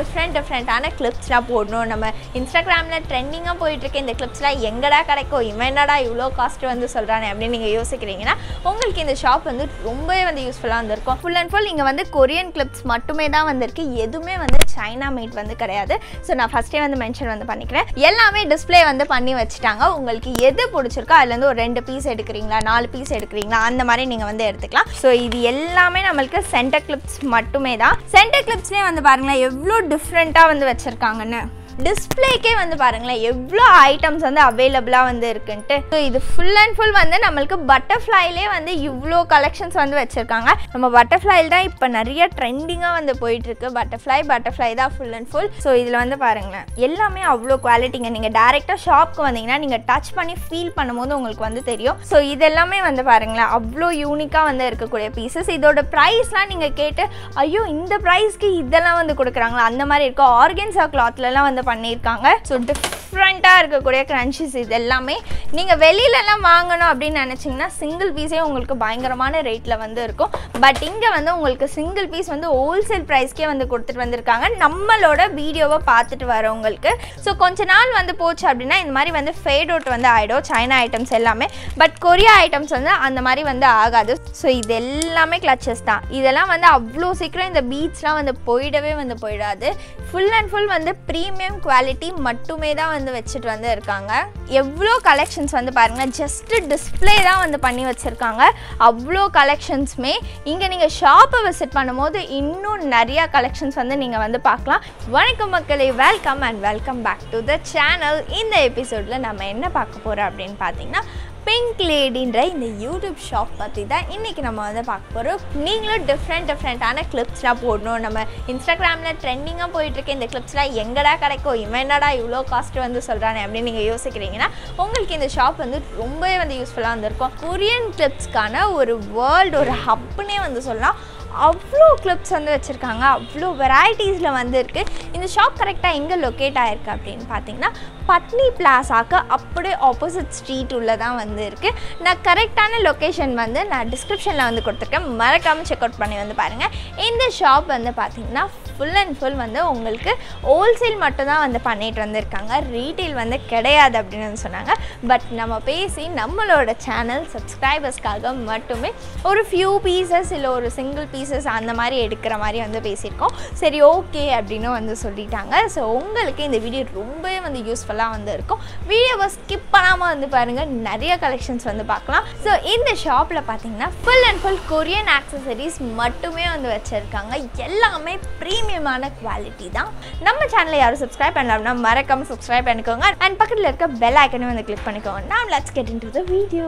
different டிஃப்ரெண்ட்டான கிளிப்ஸ்லாம் போடணும் நம்ம இன்ஸ்டாகிராமில் ட்ரெண்டிங்காக போயிட்டுருக்க இந்த கிளிப்ஸ்லாம் எங்கடா கிடைக்கும் இவன் என்னடா இவ்வளோ காஸ்ட் வந்து சொல்கிறானே அப்படின்னு நீங்கள் யோசிக்கிறீங்கன்னா உங்களுக்கு இந்த ஷாப் வந்து ரொம்பவே வந்து யூஸ்ஃபுல்லாக வந்திருக்கும் ஃபுல் அண்ட் ஃபுல் இங்கே வந்து கொரியன் கிளிப்ஸ் மட்டுமே தான் வந்திருக்கு எதுவுமே வந்து சைனா மேட் வந்து கிடையாது ஸோ நான் ஃபஸ்ட்டே வந்து மென்ஷன் வந்து பண்ணிக்கிறேன் எல்லாமே டிஸ்ப்ளே வந்து பண்ணி வச்சுட்டாங்க உங்களுக்கு எது பிடிச்சிருக்கோ அதுலேருந்து ஒரு ரெண்டு பீஸ் எடுக்கிறீங்களா நாலு பீஸ் எடுக்கிறீங்களா அந்த மாதிரி நீங்கள் வந்து எடுத்துக்கலாம் ஸோ இது எல்லாமே நம்மளுக்கு சென்டர் கிளிப்ஸ் மட்டுமே தான் சென்டர் கிளிப்ஸ்லேயே வந்து பாருங்களேன் எவ்வளோ டிஃப்ரெண்ட்டாக வந்து வச்சுருக்காங்கன்னு டிஸ்பிளேக்கே வந்து பாருங்களேன் எவ்வளோ ஐட்டம்ஸ் வந்து அவைலபிளாக வந்து இருக்குன்ட்டு ஸோ இது ஃபுல் அண்ட் ஃபுல் வந்து நம்மளுக்கு பட்டர்ஃப்ளைலே வந்து இவ்வளோ கலெக்ஷன்ஸ் வந்து வச்சுருக்காங்க நம்ம பட்டர்ஃப்ளைல தான் இப்போ நிறைய ட்ரெண்டிங்காக வந்து போயிட்டுருக்கு பட்டர்ஃப்ளை பட்டர்ஃப்ளை தான் ஃபுல் அண்ட் ஃபுல் ஸோ இதில் வந்து பாருங்களேன் எல்லாமே அவ்வளோ குவாலிட்டிங்க நீங்கள் டேரெக்டாக ஷாப்க்கு வந்தீங்கன்னா நீங்கள் டச் பண்ணி ஃபீல் பண்ணும்போது உங்களுக்கு வந்து தெரியும் ஸோ இதெல்லாமே வந்து பாருங்களேன் அவ்வளோ யூனிக்காக வந்து இருக்கக்கூடிய பீசஸ் இதோட ப்ரைஸ்லாம் நீங்கள் கேட்டு ஐயோ இந்த ப்ரைஸ்க்கு இதெல்லாம் வந்து கொடுக்குறாங்களா அந்த மாதிரி இருக்கும் ஆர்கன்ஸா கிளாத்லலாம் வந்து பண்ணியிருக்காங்க ஸோ டிஃப்ரெண்ட்டாக இருக்கக்கூடிய க்ரன்ச்சஸ் இது எல்லாமே நீங்கள் வெளியிலலாம் வாங்கணும் அப்படின்னு நினச்சிங்கன்னா சிங்கிள் பீஸே உங்களுக்கு பயங்கரமான ரேட்டில் வந்து இருக்கும் பட் இங்கே வந்து உங்களுக்கு சிங்கிள் பீஸ் வந்து ஹோல்சேல் ப்ரைஸ்க்கே வந்து கொடுத்துட்டு வந்திருக்காங்க நம்மளோட வீடியோவை பார்த்துட்டு வரவங்களுக்கு ஸோ கொஞ்ச நாள் வந்து போச்சு அப்படின்னா இந்த மாதிரி வந்து ஃபேட் அவுட் வந்து ஆகிடும் சைனா ஐட்டம்ஸ் எல்லாமே பட் கொரியா ஐட்டம்ஸ் வந்து அந்த மாதிரி வந்து ஆகாது ஸோ இது எல்லாமே கிளச்சஸ் தான் இதெல்லாம் வந்து அவ்வளோ சீக்கிரம் இந்த பீட்ஸ்லாம் வந்து போயிடவே வந்து போயிடாது ஃபுல் அண்ட் ஃபுல் வந்து ப்ரீமியம் குவாலிட்டி மட்டுமே தான் வந்து வச்சுட்டு வந்து இருக்காங்க எவ்வளோ கலெக்ஷன்ஸ் வந்து பாருங்கள் ஜஸ்ட்டு டிஸ்ப்ளே தான் வந்து பண்ணி வச்சுருக்காங்க அவ்வளோ கலெக்ஷன்ஸுமே இங்கே நீங்கள் ஷாப்பை விசிட் பண்ணும்போது இன்னும் நிறையா கலெக்ஷன்ஸ் வந்து நீங்கள் வந்து பார்க்கலாம் வணக்கம் மக்களே welcome and welcome back to the channel இந்த எபிசோடில் நம்ம என்ன பார்க்க போகிறோம் அப்படின்னு பார்த்தீங்கன்னா பிங்க் லேடின்ற இந்த யூடியூப் ஷாப் பற்றி தான் இன்றைக்கி நம்ம வந்து பார்க்க போகிறோம் நீங்களும் டிஃப்ரெண்ட் டிஃப்ரெண்ட்டான கிளிப்ஸ்லாம் போடணும் நம்ம இன்ஸ்டாகிராமில் ட்ரெண்டிங்காக போயிட்டுருக்க இந்த கிளிப்ஸ்லாம் எங்கடா கிடைக்கும் இவன் என்னடா இவ்வளோ காஸ்ட் வந்து சொல்கிறானே அப்படின்னு நீங்கள் யோசிக்கிறீங்கன்னா உங்களுக்கு இந்த ஷாப் வந்து ரொம்பவே வந்து யூஸ்ஃபுல்லாக வந்திருக்கும் கொரியன் கிளிப்ஸ்க்கான ஒரு வேர்ல்டு ஒரு ஹப்புனே வந்து சொல்லலாம் அவ்வளோ கிளிப்ஸ் வந்து வச்சுருக்காங்க அவ்வளோ வெரைட்டிஸில் வந்து இருக்குது இந்த ஷாப் கரெக்டாக எங்கே லொக்கேட் ஆகிருக்கு அப்படின்னு பார்த்தீங்கன்னா பட்னி பிளாசாக்கு அப்படியே ஆப்போசிட் ஸ்ட்ரீட் உள்ள தான் வந்து இருக்குது நான் கரெக்டான லொக்கேஷன் வந்து நான் டிஸ்கிரிப்ஷனில் வந்து கொடுத்துருக்கேன் மறக்காமல் செக் அவுட் பண்ணி வந்து பாருங்கள் இந்த ஷாப் வந்து பார்த்திங்கன்னா ஃபுல் அண்ட் ஃபுல் வந்து உங்களுக்கு ஹோல்சேல் மட்டும் தான் வந்து பண்ணிட்டு வந்திருக்காங்க ரீட்டெயில் வந்து கிடையாது அப்படின்னு வந்து சொன்னாங்க பட் நம்ம பேசி நம்மளோட சேனல் சப்ஸ்கிரைபர்ஸ்க்காக மட்டுமே ஒரு ஃபியூ பீசஸ் இல்லை ஒரு சிங்கிள் பீசஸ் அந்த மாதிரி எடுக்கிற மாதிரி வந்து பேசியிருக்கோம் சரி ஓகே அப்படின்னு வந்து சொல்லிட்டாங்க ஸோ உங்களுக்கு இந்த வீடியோ ரொம்பவே வந்து யூஸ்ஃபுல்லாக வந்து இருக்கும் வீடியோவை ஸ்கிப் பண்ணாமல் வந்து பாருங்கள் நிறைய கலெக்ஷன்ஸ் வந்து பார்க்கலாம் ஸோ இந்த ஷாப்பில் பார்த்தீங்கன்னா full and full Korean accessories மட்டுமே வந்து வச்சுருக்காங்க எல்லாமே ப்ரீமியமான குவாலிட்டி தான் நம்ம சேனலை யாரும் சப்ஸ்கிரைப் பண்ணலாம்னா மறக்காமல் சப்ஸ்கிரைப் பண்ணிக்கோங்க அண்ட் பக்கத்தில் இருக்க பெல் ஐக்கனையும் வந்து கிளிக் பண்ணிக்கோங்க நாம் let's get into the video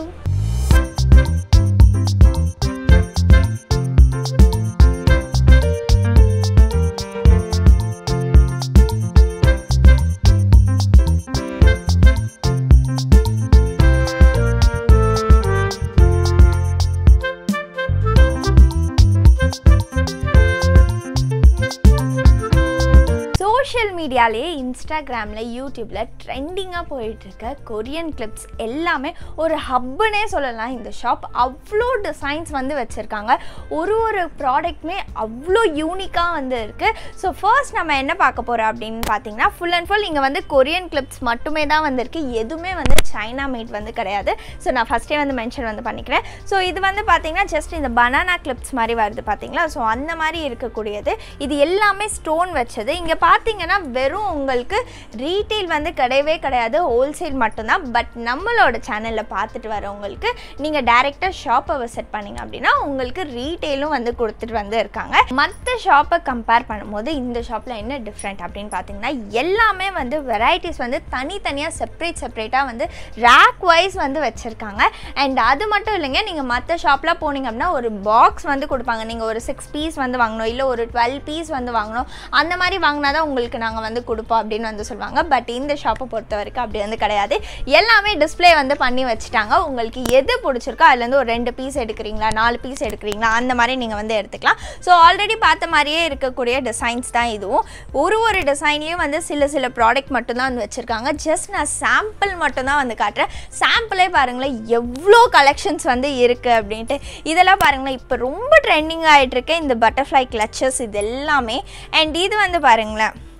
social மீடியாலேயே இன்ஸ்டாகிராமில் யூடியூப்பில் ட்ரெண்டிங்காக போயிட்டுருக்க கொரியன் கிளிப்ஸ் எல்லாமே ஒரு ஹப்புனே சொல்லலாம் இந்த ஷாப் அவ்வளோ டிசைன்ஸ் வந்து வச்சுருக்காங்க ஒரு ஒரு ப்ராடக்ட்டுமே அவ்வளோ யூனிக்காக வந்து இருக்குது ஸோ ஃபர்ஸ்ட் நம்ம என்ன பார்க்க போகிறோம் அப்படின்னு பார்த்தீங்கன்னா ஃபுல் அண்ட் ஃபுல் இங்கே வந்து கொரியன் கிளிப்ஸ் மட்டுமே தான் வந்திருக்கு எதுவுமே வந்து சைனா மேட் வந்து கிடையாது ஸோ நான் ஃபஸ்ட்டே வந்து மென்ஷன் வந்து பண்ணிக்கிறேன் ஸோ இது வந்து பார்த்தீங்கன்னா ஜஸ்ட் இந்த பனானா கிளிப்ஸ் மாதிரி வருது பார்த்தீங்களா ஸோ அந்த மாதிரி இருக்கக்கூடியது இது எல்லாமே ஸ்டோன் வச்சது இங்கே பார்த்தீங்கன்னா வெறும் உங்களுக்கு ரீட்டெயில் வந்து கிடையவே கிடையாது ஹோல்சேல் மட்டும்தான் பட் நம்மளோட சேனலில் பார்த்துட்டு வரவங்களுக்கு நீங்கள் டேரெக்டாக ஷாப்பை விசிட் பண்ணீங்க அப்படின்னா உங்களுக்கு ரீட்டெயிலும் வந்து கொடுத்துட்டு வந்து இருக்காங்க மற்ற ஷாப்பை கம்பேர் பண்ணும்போது இந்த ஷாப்பில் என்ன டிஃப்ரெண்ட் அப்படின்னு பார்த்தீங்கன்னா எல்லாமே வந்து வெரைட்டிஸ் வந்து தனித்தனியாக செப்பரேட் செப்பரேட்டாக வந்து ரேக் வைஸ் வந்து வச்சுருக்காங்க அண்ட் அது மட்டும் இல்லைங்க நீங்கள் மற்ற ஷாப்லாம் போனீங்க அப்படின்னா ஒரு பாக்ஸ் வந்து கொடுப்பாங்க நீங்கள் ஒரு சிக்ஸ் பீஸ் வந்து வாங்கணும் இல்லை ஒரு டுவெல் பீஸ் வந்து வாங்கணும் அந்த மாதிரி வாங்கினா தான் உங்களுக்கு நாங்கள் வந்து கொடுப்போம் அப்படின்னு வந்து சொல்லுவாங்க பட் இந்த ஷாப்பை பொறுத்த வரைக்கும் அப்படி வந்து கிடையாது எல்லாமே டிஸ்ப்ளே வந்து பண்ணி வச்சுட்டாங்க உங்களுக்கு எது பிடிச்சிருக்கோ அதுலேருந்து ஒரு ரெண்டு பீஸ் எடுக்கிறீங்களா நாலு பீஸ் எடுக்கிறீங்களா அந்த மாதிரி நீங்கள் வந்து எடுத்துக்கலாம் ஸோ ஆல்ரெடி பார்த்த மாதிரியே இருக்கக்கூடிய டிசைன்ஸ் தான் இதுவும் ஒரு ஒரு டிசைன்லேயும் வந்து சில சில ப்ராடக்ட் மட்டும்தான் வந்து வச்சுருக்காங்க ஜஸ்ட் நான் சாம்பிள் மட்டும்தான் வந்து காட்டுறேன் சாம்பிளே பாருங்களேன் எவ்வளோ கலெக்ஷன்ஸ் வந்து இருக்குது அப்படின்ட்டு இதெல்லாம் பாருங்களேன் இப்போ ரொம்ப ட்ரெண்டிங் ஆகிட்டு இருக்கு இந்த பட்டர்ஃப்ளை கிளச்சஸ் இது எல்லாமே அண்ட் இது வந்து பாருங்களேன்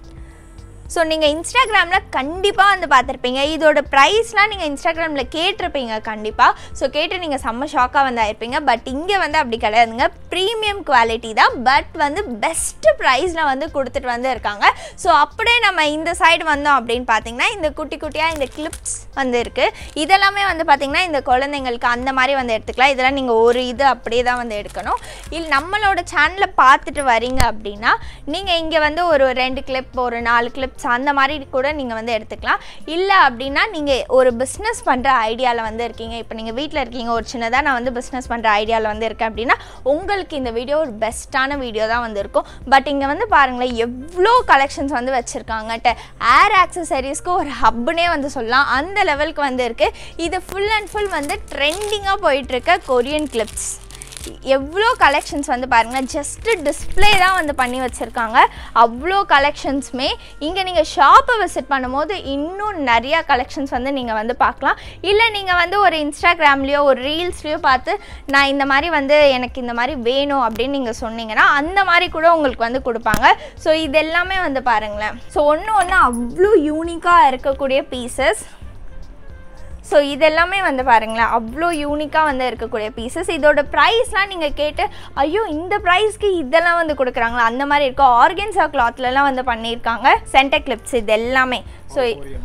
ஸோ நீங்கள் இன்ஸ்டாகிராமில் கண்டிப்பாக வந்து பார்த்துருப்பீங்க இதோட ப்ரைஸ்லாம் நீங்கள் இன்ஸ்டாகிராமில் கேட்டிருப்பீங்க கண்டிப்பாக ஸோ கேட்டு நீங்கள் செம்ம ஷாக்காக வந்து ஆயிருப்பீங்க பட் இங்கே வந்து அப்படி கிடையாதுங்க ப்ரீமியம் குவாலிட்டி தான் பட் வந்து பெஸ்ட்டு ப்ரைஸில் வந்து கொடுத்துட்டு வந்து இருக்காங்க ஸோ அப்படியே நம்ம இந்த சைடு வந்தோம் அப்படின்னு பார்த்தீங்கன்னா இந்த குட்டி குட்டியாக இந்த கிளிப்ஸ் வந்து இருக்குது இதெல்லாமே வந்து பார்த்திங்கன்னா இந்த குழந்தைங்களுக்கு அந்த மாதிரி வந்து எடுத்துக்கலாம் இதெல்லாம் நீங்கள் ஒரு இது அப்படியே தான் வந்து எடுக்கணும் இல்லை நம்மளோட சேனலை பார்த்துட்டு வரீங்க அப்படின்னா நீங்கள் இங்கே வந்து ஒரு ரெண்டு கிளிப் ஒரு நாலு கிளிப்ஸ் அந்த மாதிரி கூட நீங்கள் வந்து எடுத்துக்கலாம் இல்லை அப்படின்னா நீங்கள் ஒரு பிஸ்னஸ் பண்ணுற ஐடியாவில் வந்து இருக்கீங்க இப்போ நீங்கள் வீட்டில் இருக்கீங்க ஒரு சின்னதாக நான் வந்து பிஸ்னஸ் பண்ணுற ஐடியாவில் வந்து இருக்கேன் அப்படின்னா உங்களுக்கு இந்த வீடியோ ஒரு பெஸ்ட்டான வீடியோ தான் வந்து இருக்கும் பட் இங்கே வந்து பாருங்களேன் எவ்வளோ கலெக்ஷன்ஸ் வந்து வச்சுருக்காங்கட்ட ஏர் ஆக்சசரிஸ்க்கு ஒரு ஹப்புனே வந்து சொல்லலாம் அந்த லெவலுக்கு வந்து இருக்குது இது ஃபுல் அண்ட் ஃபுல் வந்து ட்ரெண்டிங்காக போயிட்டுருக்க கொரியன் கிளிப்ஸ் எவ்வளோ கலெக்ஷன்ஸ் வந்து பாருங்கள் ஜஸ்ட்டு டிஸ்ப்ளே தான் வந்து பண்ணி வச்சுருக்காங்க அவ்வளோ கலெக்ஷன்ஸுமே இங்கே நீங்கள் ஷாப்பை விசிட் பண்ணும்போது இன்னும் நிறையா கலெக்ஷன்ஸ் வந்து நீங்கள் வந்து பார்க்கலாம் இல்லை நீங்கள் வந்து ஒரு இன்ஸ்டாகிராம்லேயோ ஒரு ரீல்ஸ்லேயோ பார்த்து நான் இந்த மாதிரி வந்து எனக்கு இந்த மாதிரி வேணும் அப்படின்னு நீங்கள் சொன்னீங்கன்னா அந்த மாதிரி கூட உங்களுக்கு வந்து கொடுப்பாங்க ஸோ இது எல்லாமே வந்து பாருங்களேன் ஸோ ஒன்று ஒன்று அவ்வளோ யூனிக்காக இருக்கக்கூடிய பீசஸ் ஸோ இதெல்லாமே வந்து பாருங்களேன் அவ்வளோ யூனிக்காக வந்து இருக்கக்கூடிய பீசஸ் இதோட ப்ரைஸ்லாம் நீங்கள் கேட்டு ஐயோ இந்த ப்ரைஸ்க்கு இதெல்லாம் வந்து கொடுக்குறாங்களா அந்த மாதிரி இருக்கும் ஆர்கன்ஸா கிளாத்லலாம் வந்து பண்ணியிருக்காங்க சென்டர் கிளிப்ஸ் இது எல்லாமே ஸோ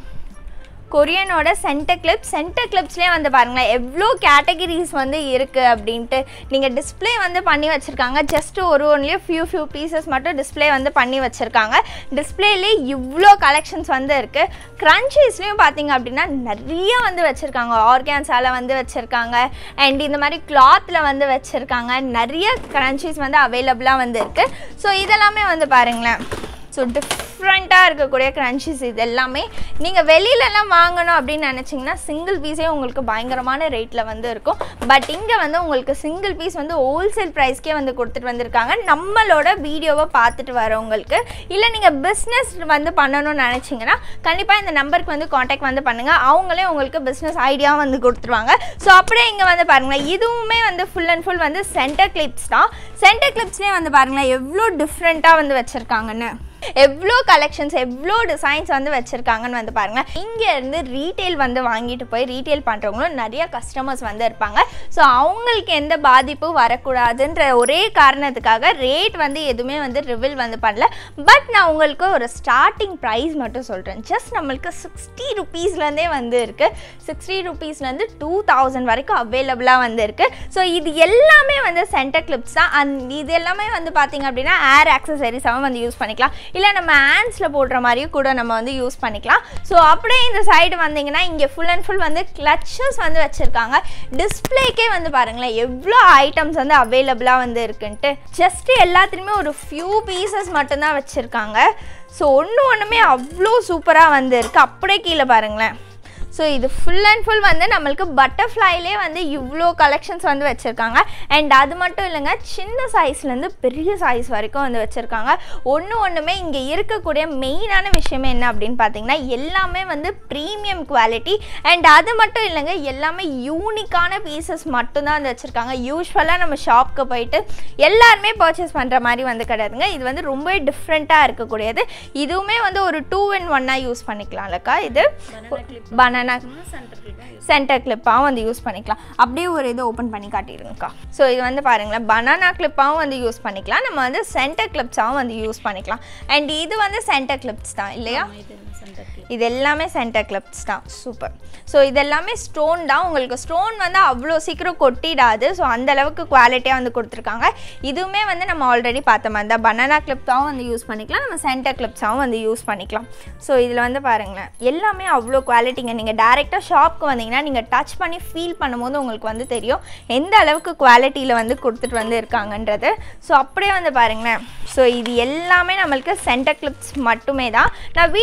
கொரியனோட சென்டர் கிளிப் சென்டர் கிளிப்ஸ்லேயே வந்து பாருங்களேன் எவ்வளோ கேட்டகிரிஸ் வந்து இருக்குது அப்படின்ட்டு நீங்கள் டிஸ்ப்ளே வந்து பண்ணி வச்சுருக்காங்க ஜஸ்ட் ஒரு ஒன்லேயே ஃபியூ ஃபியூ பீசஸ் மட்டும் டிஸ்ப்ளே வந்து பண்ணி வச்சுருக்காங்க டிஸ்ப்ளேலேயே இவ்வளோ கலெக்ஷன்ஸ் வந்து இருக்குது க்ரன்ச்சீஸ்லேயும் பார்த்தீங்க அப்படின்னா நிறைய வந்து வச்சுருக்காங்க ஆர்கான்ஸால் வந்து வச்சுருக்காங்க அண்ட் இந்த மாதிரி கிளாத்தில் வந்து வச்சுருக்காங்க நிறைய க்ரன்ச்சீஸ் வந்து அவைலபிளாக வந்து இருக்குது ஸோ இதெல்லாமே வந்து பாருங்களேன் ஸோ டிஃப்ரெண்ட்டாக இருக்கக்கூடிய க்ரன்ச்சீஸ் இது எல்லாமே நீங்கள் வெளியிலலாம் வாங்கணும் அப்படின்னு நினச்சிங்கன்னா சிங்கிள் பீஸே உங்களுக்கு பயங்கரமான ரேட்டில் வந்து இருக்கும் பட் இங்கே வந்து உங்களுக்கு சிங்கிள் பீஸ் வந்து ஹோல்சேல் ப்ரைஸ்க்கே வந்து கொடுத்துட்டு வந்திருக்காங்க நம்மளோட வீடியோவை பார்த்துட்டு வரவங்களுக்கு இல்லை நீங்கள் பிஸ்னஸ் வந்து பண்ணணும்னு நினச்சிங்கன்னா கண்டிப்பாக இந்த நம்பருக்கு வந்து காண்டாக்ட் வந்து பண்ணுங்கள் அவங்களே உங்களுக்கு பிஸ்னஸ் ஐடியா வந்து கொடுத்துருவாங்க ஸோ அப்படியே இங்கே வந்து பாருங்களேன் இதுவுமே வந்து ஃபுல் அண்ட் ஃபுல் வந்து சென்டர் கிளிப்ஸ் தான் சென்டர் கிளிப்ஸ்லேயே வந்து பாருங்களேன் எவ்வளோ டிஃப்ரெண்ட்டாக வந்து வச்சுருக்காங்கன்னு எவ்வளோ கலெக்ஷன்ஸ் எவ்வளோ டிசைன்ஸ் வந்து வச்சுருக்காங்கன்னு வந்து பாருங்கள் இங்கேருந்து ரீட்டெயில் வந்து வாங்கிட்டு போய் ரீட்டெயில் பண்ணுறவங்களும் நிறைய கஸ்டமர்ஸ் வந்து இருப்பாங்க ஸோ அவங்களுக்கு எந்த பாதிப்பும் வரக்கூடாதுன்ற ஒரே காரணத்துக்காக ரேட் வந்து எதுவுமே வந்து ரிவில் வந்து பண்ணல பட் நான் உங்களுக்கு ஒரு ஸ்டார்டிங் ப்ரைஸ் மட்டும் சொல்கிறேன் ஜஸ்ட் நம்மளுக்கு சிக்ஸ்டி ருபீஸ்லேருந்தே வந்து இருக்குது சிக்ஸ்டி ருபீஸ்லேருந்து டூ தௌசண்ட் வரைக்கும் அவைலபிளாக வந்து இருக்குது ஸோ இது எல்லாமே வந்து சென்டர் கிளிப்ஸ் தான் அண்ட் இது எல்லாமே வந்து பார்த்திங்க அப்படின்னா ஏர் ஆக்சசரிஸாகவும் வந்து யூஸ் பண்ணிக்கலாம் இல்லை நம்ம ஹேண்ட்ஸில் போடுற மாதிரியும் கூட நம்ம வந்து யூஸ் பண்ணிக்கலாம் ஸோ அப்படியே இந்த சைடு வந்தீங்கன்னா இங்கே ஃபுல் அண்ட் ஃபுல் வந்து கிளச்சஸ் வந்து வச்சுருக்காங்க டிஸ்பிளேக்கே வந்து பாருங்களேன் எவ்வளோ ஐட்டம்ஸ் வந்து அவைலபிளாக வந்து இருக்குன்ட்டு ஜஸ்ட் எல்லாத்துலேயுமே ஒரு ஃபியூ பீசஸ் மட்டும்தான் வச்சுருக்காங்க ஸோ ஒன்று ஒன்றுமே அவ்வளோ சூப்பராக வந்து இருக்குது அப்படியே கீழே பாருங்களேன் ஸோ இது ஃபுல் அண்ட் ஃபுல் வந்து நம்மளுக்கு பட்டர்ஃப்ளைலே வந்து இவ்வளோ கலெக்ஷன்ஸ் வந்து வச்சுருக்காங்க அண்ட் அது மட்டும் இல்லைங்க சின்ன சைஸ்லேருந்து பெரிய சைஸ் வரைக்கும் வந்து வச்சுருக்காங்க ஒன்று ஒன்றுமே இங்கே இருக்கக்கூடிய மெயினான விஷயமே என்ன அப்படின்னு பார்த்தீங்கன்னா எல்லாமே வந்து ப்ரீமியம் குவாலிட்டி அண்ட் அது மட்டும் இல்லைங்க எல்லாமே யூனிக்கான பீசஸ் மட்டும்தான் வந்து வச்சுருக்காங்க யூஸ்வலாக நம்ம ஷாப்க்கு போயிட்டு எல்லாருமே பர்ச்சேஸ் பண்ணுற மாதிரி வந்து கிடையாதுங்க இது வந்து ரொம்பவே டிஃப்ரெண்ட்டாக இருக்கக்கூடியது இதுவுமே வந்து ஒரு டூ இன் ஒன்னாக யூஸ் பண்ணிக்கலாம்லக்கா இது பனானா சென்டர் கிளிப்பாகவும் வந்து யூஸ் பண்ணிக்கலாம் அப்படியே ஒரு இது ஓப்பன் பண்ணி காட்டிடுங்கக்கா ஸோ இது வந்து பாருங்களேன் பனானா கிளிப்பாகவும் வந்து யூஸ் பண்ணிக்கலாம் நம்ம வந்து சென்டர் கிளிப்ஸாகவும் வந்து யூஸ் பண்ணிக்கலாம் அண்ட் இது வந்து சென்டர் கிளிப்ஸ் தான் இல்லையா இது எல்லாமே சென்டர் கிளிப்ஸ் தான் சூப்பர் ஸோ இது எல்லாமே ஸ்டோன் தான் உங்களுக்கு ஸ்டோன் வந்து அவ்வளோ சீக்கிரம் கொட்டிடாது ஸோ அந்த அளவுக்கு குவாலிட்டியாக வந்து கொடுத்துருக்காங்க இதுவுமே வந்து நம்ம ஆல்ரெடி பார்த்த மாதிரி தான் பனானா கிளிப்ஸாகவும் வந்து யூஸ் பண்ணிக்கலாம் நம்ம சென்டர் கிளிப்ஸாகவும் வந்து யூஸ் பண்ணிக்கலாம் ஸோ இதில் வந்து பாருங்களேன் எல்லாமே அவ்வளோ குவாலிட்டிங்க நீங்கள் டேரெக்டாக ஷாப்க்கு வந்தீங்கன்னா நீங்கள் டச் பண்ணி ஃபீல் பண்ணும்போது உங்களுக்கு வந்து தெரியும் எந்த அளவுக்கு குவாலிட்டியில் வந்து கொடுத்துட்டு வந்து இருக்காங்கன்றது ஸோ அப்படியே வந்து பாருங்களேன் ஸோ இது எல்லாமே நம்மளுக்கு சென்டர் கிளிப்ஸ் மட்டுமே தான் நான் வீடியோவில் வந்து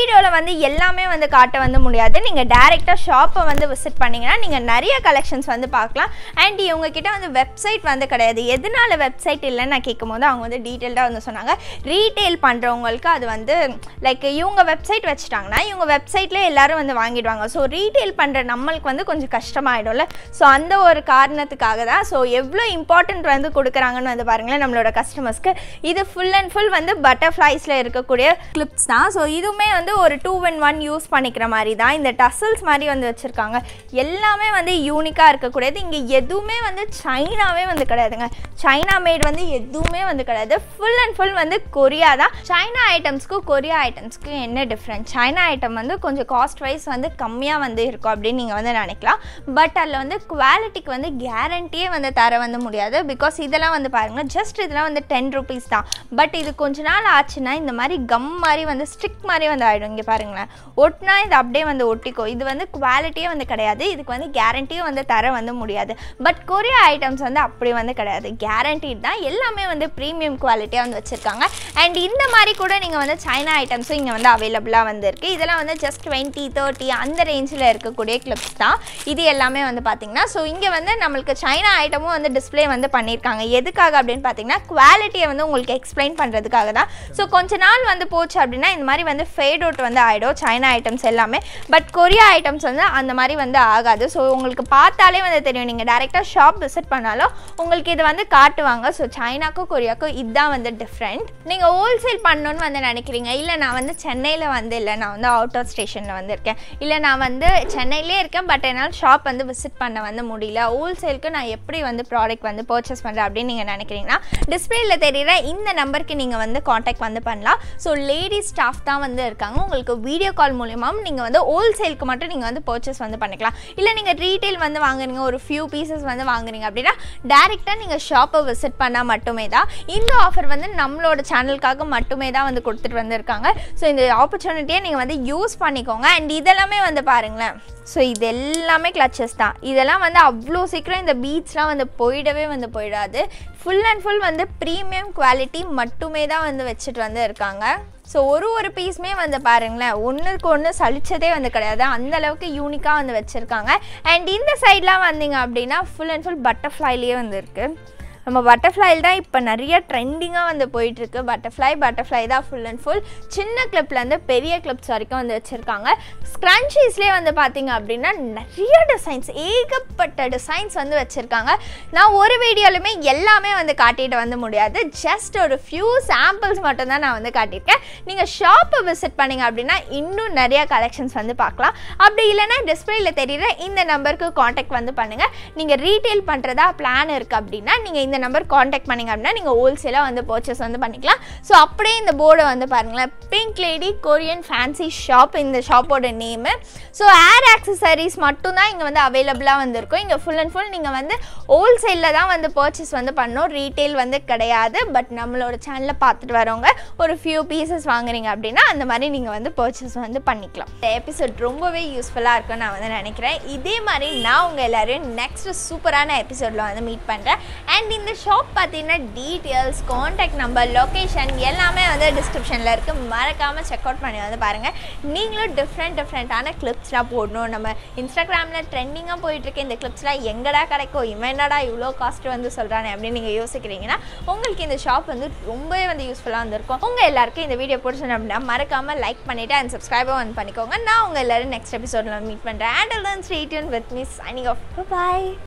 வந்து எல்லாமே வந்து காட்ட வந்து முடியாது நீங்கள் டேரெக்டாக ஷாப்பை வந்து விசிட் பண்ணிங்கன்னா நீங்கள் நிறைய கலெக்ஷன்ஸ் வந்து பார்க்கலாம் அண்ட் இவங்க கிட்ட வந்து வெப்சைட் வந்து கிடையாது எதனால வெப்சைட் இல்லைன்னு நான் கேட்கும்போது அவங்க வந்து டீட்டெயில்டாக வந்து சொன்னாங்க ரீட்டெயில் பண்ணுறவங்களுக்கு அது வந்து லைக் இவங்க வெப்சைட் வச்சுட்டாங்கன்னா இவங்க வெப்சைட்லேயே எல்லாரும் வந்து வாங்கிடுவாங்க ஸோ ரீட்டெயில் பண்ணுற நம்மளுக்கு வந்து கொஞ்சம் கஷ்டமாயிடும்ல ஸோ அந்த ஒரு காரணத்துக்காக தான் ஸோ எவ்வளோ இம்பார்ட்டன்ட் வந்து கொடுக்குறாங்கன்னு வந்து பாருங்களேன் நம்மளோட கஸ்டமர்ஸ்க்கு இது ஃபுல் அண்ட் ஃபுல் வந்து பட்டர்ஃப்ளைஸில் இருக்கக்கூடிய கிளிப்ஸ் தான் ஸோ இதுவுமே வந்து ஒரு டூ இன் ஒன் யூஸ் பண்ணிக்கிற மாதிரி தான் இந்த டசல்ஸ் மாதிரி வந்து வச்சுருக்காங்க எல்லாமே வந்து யூனிக்காக இருக்கக்கூடியது இங்கே எதுவுமே வந்து சைனாவே வந்து கிடையாதுங்க சைனா மேட் வந்து எதுவுமே வந்து கிடையாது ஃபுல் அண்ட் ஃபுல் வந்து கொரியா தான் சைனா ஐட்டம்ஸ்க்கும் கொரியா ஐட்டம்ஸ்க்கும் என்ன டிஃப்ரெண்ட் சைனா ஐட்டம் வந்து கொஞ்சம் காஸ்ட் வைஸ் வந்து கம்மியாக வந்து இருக்கும் அப்படின்னு நீங்கள் வந்து நினைக்கலாம் பட் அதில் வந்து குவாலிட்டிக்கு வந்து கேரண்டியே வந்து தர வந்து முடியாது பிகாஸ் இதெல்லாம் வந்து பாருங்கள் ஜஸ்ட் இதெல்லாம் வந்து டென் ருபீஸ் தான் பட் இது கொஞ்ச நாள் ஆச்சுன்னா இந்த மாதிரி கம் மாதிரி வந்து ஸ்டிக் மாதிரி வந்து ஆகிடும் இங்கே பாருங்களேன் ஒட்டினா இது அப்படியே வந்து ஒட்டிக்கும் இது வந்து குவாலிட்டியே வந்து கிடையாது இதுக்கு வந்து கேரண்டியும் வந்து தர வந்து முடியாது பட் கொரியா ஐட்டம்ஸ் வந்து அப்படி வந்து கிடையாது கேரண்டீட் தான் எல்லாமே வந்து ப்ரீமியம் குவாலிட்டியாக வந்து வச்சுருக்காங்க அண்ட் இந்த மாதிரி கூட நீங்கள் வந்து சைனா ஐட்டம்ஸும் இங்கே வந்து அவைலபிளாக வந்து இருக்குது இதெல்லாம் வந்து ஜஸ்ட் டுவெண்ட்டி தேர்ட்டி அந்த ரேஞ்சில் இருக்கக்கூடிய கிளிப்ஸ் தான் இது எல்லாமே வந்து பார்த்தீங்கன்னா ஸோ இங்கே வந்து நம்மளுக்கு சைனா ஐட்டமும் வந்து டிஸ்ப்ளே வந்து பண்ணியிருக்காங்க எதுக்காக அப்படின்னு பார்த்தீங்கன்னா குவாலிட்டியை வந்து உங்களுக்கு எக்ஸ்பிளைன் பண்ணுறதுக்காக தான் ஸோ கொஞ்ச நாள் வந்து போச்சு அப்படின்னா இந்த மாதிரி வந்து ஃபேட் அவுட் வந்து ஆகிடும் சைனா ஐட்டம்ஸ் எல்லாமே பட் கொரியா ஐட்டம்ஸ் வந்து அந்த மாதிரி வந்து ஆகாது ஸோ உங்களுக்கு பார்த்தாலே வந்து தெரியும் நீங்கள் டேரெக்டாக ஷாப் விசிட் பண்ணாலும் உங்களுக்கு இது வந்து காட்டுவாங்க ஸோ சைனாக்கும் கொரியாக்கும் இதுதான் வந்து டிஃப்ரெண்ட் நீங்கள் ஹோல்சேல் பண்ணணும்னு வந்து நினைக்கிறீங்க இல்லை நான் வந்து சென்னையில் வந்து இல்லை நான் வந்து அவுட் ஆஃப் ஸ்டேஷனில் வந்து இருக்கேன் இல்லை நான் வந்து சென்னையிலே இருக்கேன் பட் என்னால் ஷாப் வந்து விசிட் பண்ண வந்து முடியல ஹோல்சேலுக்கு நான் எப்படி வந்து ப்ராடக்ட் வந்து பர்ச்சேஸ் பண்ணுறேன் அப்படின்னு நீங்கள் நினைக்கிறீங்கன்னா டிஸ்பிளேயில் தெரியுற இந்த நம்பருக்கு நீங்கள் வந்து காண்டாக்ட் வந்து பண்ணலாம் ஸோ லேடி ஸ்டாஃப் தான் வந்து இருக்காங்க உங்களுக்கு வீடியோ கால் மூலியமாக நீங்கள் வந்து ஹோல்சேலுக்கு மட்டும் நீங்கள் வந்து பர்ச்சேஸ் வந்து பண்ணிக்கலாம் இல்லை நீங்கள் ரீட்டைல் வந்து வாங்குறீங்க ஒரு ஃபியூ பீசஸ் வந்து வாங்குறீங்க அப்படின்னா டேரெக்டாக நீங்கள் ஷாப்பை விசிட் பண்ணால் மட்டுமே தான் இந்த ஆஃபர் வந்து நம்மளோட சேனலுக்காக மட்டுமே தான் வந்து கொடுத்துட்டு வந்திருக்காங்க ஸோ இந்த ஆப்பர்ச்சுனிட்டியை நீங்கள் வந்து யூஸ் பண்ணிக்கோங்க அண்ட் இதெல்லாமே வந்து பாருங்களேன் ஸோ இது எல்லாமே கிளச்சஸ் தான் இதெல்லாம் வந்து அவ்வளோ சீக்கிரம் இந்த பீட்ஸ்லாம் வந்து போயிடவே வந்து போயிடாது ஃபுல் அண்ட் ஃபுல் வந்து ப்ரீமியம் குவாலிட்டி மட்டுமே தான் வந்து வச்சுட்டு வந்து இருக்காங்க ஸோ ஒரு ஒரு பீஸுமே வந்து பாருங்களேன் ஒன்றுக்கு ஒன்று சலிச்சதே வந்து கிடையாது அந்த அளவுக்கு யூனிக்காக வந்து வச்சுருக்காங்க அண்ட் இந்த சைட்லாம் வந்தீங்க அப்படின்னா ஃபுல் அண்ட் ஃபுல் பட்டர்ஃப்ளைலேயே வந்து இருக்குது நம்ம பட்டர்ஃப்ளைல் தான் இப்போ நிறைய ட்ரெண்டிங்காக வந்து போயிட்டுருக்கு பட்டர்ஃப்ளை பட்டர்ஃப்ளை தான் ஃபுல் அண்ட் ஃபுல் சின்ன கிளிப்லேருந்து பெரிய கிளிப்ஸ் வரைக்கும் வந்து வச்சுருக்காங்க ஸ்க்ரன்ச்சீஸ்லேயே வந்து பார்த்தீங்க அப்படின்னா நிறைய டிசைன்ஸ் ஏகப்பட்ட டிசைன்ஸ் வந்து வச்சுருக்காங்க நான் ஒரு வீடியோலையுமே எல்லாமே வந்து காட்டிட்டு வந்து முடியாது ஜஸ்ட் ஒரு ஃபியூ சாம்பிள்ஸ் மட்டும்தான் நான் வந்து காட்டியிருக்கேன் நீங்கள் ஷாப்பை விசிட் பண்ணீங்க அப்படின்னா இன்னும் நிறைய கலெக்ஷன்ஸ் வந்து பார்க்கலாம் அப்படி இல்லைன்னா டிஸ்பிளேயில் தெரியுற இந்த நம்பருக்கு காண்டாக்ட் வந்து பண்ணுங்கள் நீங்கள் ரீட்டெயில் பண்ணுறதா பிளான் இருக்குது அப்படின்னா நீங்கள் இந்த நம்பர் காண்டாக்ட் பண்ணிங்க அப்படின்னா நீங்கள் ஹோல்சேலாக வந்து பர்ச்சேஸ் வந்து பண்ணிக்கலாம் ஸோ அப்படியே இந்த போர்டை வந்து பாருங்களேன் pink lady Korean fancy shop இந்த ஷாப்போட நேமு ஸோ ஏர் ஆக்சசரிஸ் மட்டும்தான் இங்கே வந்து அவைலபிளாக வந்து இருக்கும் இங்கே ஃபுல் அண்ட் ஃபுல் நீங்கள் வந்து ஹோல்சேலில் தான் வந்து பர்ச்சேஸ் வந்து பண்ணணும் ரீட்டெயில் வந்து கிடையாது பட் நம்மளோட சேனலில் பார்த்துட்டு வரவங்க ஒரு ஃபியூ பீசஸ் வாங்குறீங்க அப்படின்னா அந்த மாதிரி நீங்கள் வந்து பர்ச்சேஸ் வந்து பண்ணிக்கலாம் இந்த எபிசோட் ரொம்பவே யூஸ்ஃபுல்லாக இருக்கும்னு நான் வந்து நினைக்கிறேன் இதே மாதிரி நான் உங்கள் எல்லோரும் நெக்ஸ்ட் சூப்பரான எபிசோடில் வந்து மீட் பண்ணுறேன் அண்ட் இந்த ஷாப் பார்த்தீங்கன்னா டீட்டெயில்ஸ் காண்டாக்ட் நம்பர் லொக்கேஷன் எல்லாமே வந்து டிஸ்கிரிப்ஷனில் இருக்குது மறக்காமல் செக் அவுட் பண்ணி வந்து பாருங்கள் நீங்களும் டிஃப்ரெண்ட் டிஃப்ரெண்ட்டான கிளிப்ஸ்லாம் போடணும் நம்ம இன்ஸ்டாகிராமில் ட்ரெண்டிங்காக போயிட்டுருக்க இந்த கிளிப்ஸ்லாம் எங்கடா கிடைக்கும் இவன் என்னடா இவ்வளோ காஸ்ட் வந்து சொல்கிறானே அப்படின்னு நீங்கள் யோசிக்கிறீங்கன்னா உங்களுக்கு இந்த ஷாப் வந்து ரொம்பவே வந்து யூஸ்ஃபுல்லாக வந்திருக்கும் உங்கள் எல்லாருக்கும் இந்த வீடியோ பிடிச்சணும் அப்படின்னா மறக்காமல் லைக் பண்ணிவிட்டு அண்ட் சப்ஸ்கிரைபர் வந்து பண்ணிக்கோங்க நான் உங்கள் எல்லோரும் நெக்ஸ்ட் எபிசோடில் மீட் பண்ணுறேன் and then stay tuned with me signing off bye